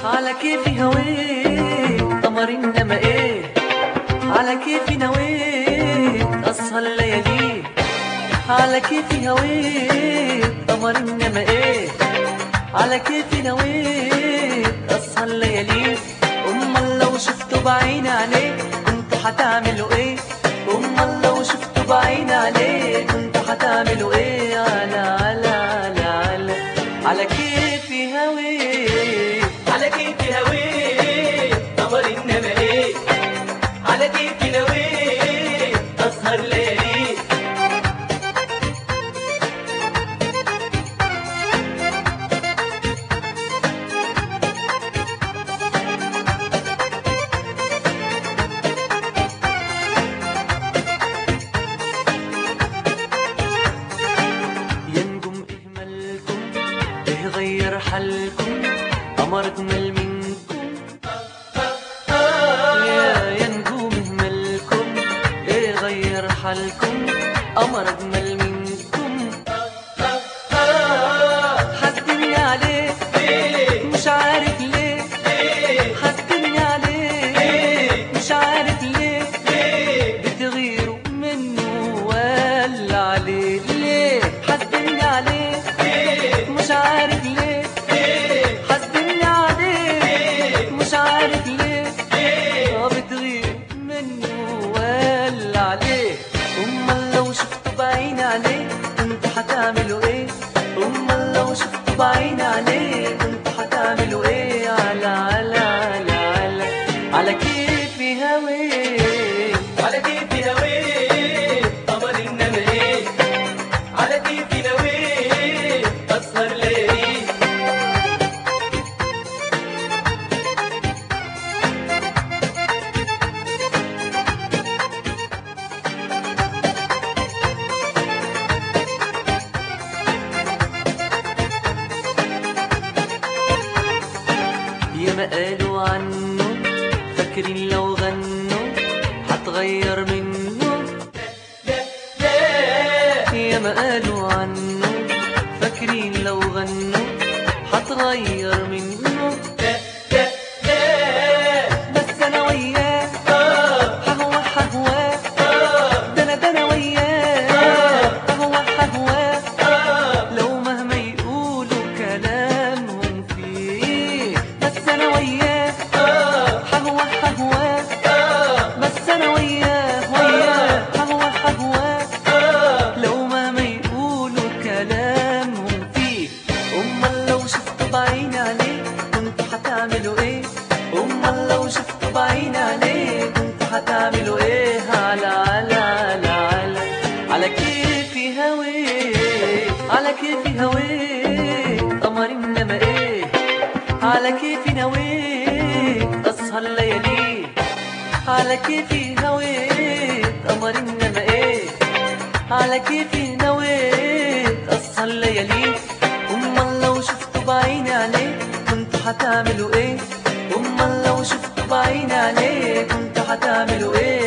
على كيفي هويت قمر انما ايه على كيفي نويت اسهر ليالي على كيفي هويت قمر انما ايه على كيفي نويت اسهر ليالي امال لو شفتوا بعين عليه كنتوا هتعملوا ايه امال لو شفتوا بعين عليه كنتوا هتعملوا ايه على على على على على كيفي هويت على كيفي هويت قمر انما ايه على كيفي نويت اسهر ليالي يا نجوم اهملكم ايه غير حالكم قمر اجمل منكم يا يا نجوم اهملكم ايه غير حالكم قمر اجمل منكم حاسدني عليه ليه مش عارف ليه ليه حاسدني عليه مش عارف ليه ليه بتغيروا منه ولا عليه ليه حاسدني عليه ليه مش عارف ليه ليه حاسدني عليه مش عارف ليه ليه اه بتغير منه ولا عليه امال لو شفتوا بعين عليه كنتوا هتعملوا ايه امال لو شفتوا بعين عليه كنتوا هتعملوا ايه على على على على على كيفي هويه على كيفي هويت قمر انما ايه على كيفي نويت اسهر ليالي يا ما قالوا عنه فاكرين لو غنوا هتغير منه لا لا يا ما قالوا عنه فاكرين لو غنوا هتغير منه لا لا لا بس انا وياه آه ههوى ههواه آه ده انا ده انا وياه ههوى ههواه آه لو مهما يقولوا كلامهم فيه بس انا وياه آه ههوى ههواه آه بس انا وياه وياه ههوى ههواه آه لو مهما يقولوا كلامهم فيه امال لو شفتوا بعين عليه كنتوا هتعملوا ايه امال لو شفتوا بعين عليه كنتوا هتعملوا ايه على على على على على كيفي هويه على كيفي هويه قمر انما ايه على كيفي نويت اسهر ليالي على كيفي نويت قمر انما ايه على كيفي نويت اسهر ليالي امال لو شفتوا بعيني عليه كنتوا هتعملوا ايه امال لو شفتوا بعيني عليه كنتوا هتعملوا ايه